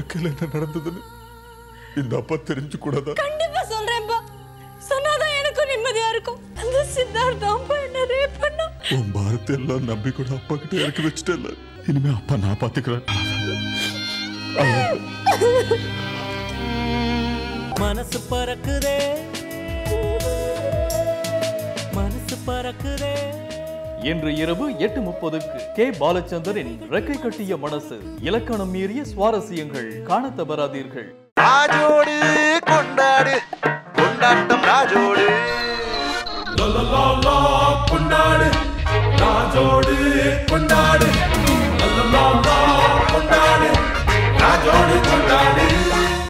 வாழ்க்கையில என்ன நடந்ததுன்னு இந்த அப்பா தெரிஞ்சு கூடாதா கண்டிப்பா சொல்றேன்ப்பா சொன்னாதான் எனக்கும் நிம்மதியா இருக்கும் அந்த சித்தார்த் தான்ப்பா என்ன ரேப் பண்ணா உன் பாரத்தை எல்லாம் நம்பி கூட அப்பா கிட்ட இறக்கி வச்சுட்டேன்ல இனிமே அப்பா நான் பாத்துக்கிறேன் மனசு பறக்குதே மனசு பறக்குதே இன்று இரவு எட்டு முப்பதுக்கு கே பாலச்சந்தரின் ரெக்கை கட்டிய மனசு இலக்கணம் மீறிய சுவாரஸ்யங்கள் காணத் தவறாதீர்கள் ராஜோடு கொண்டாடு கொண்டாட்டம் ராஜோடு கொண்டாடு ராஜோடு கொண்டாடு கொண்டாடு ராஜோடு கொண்டாடு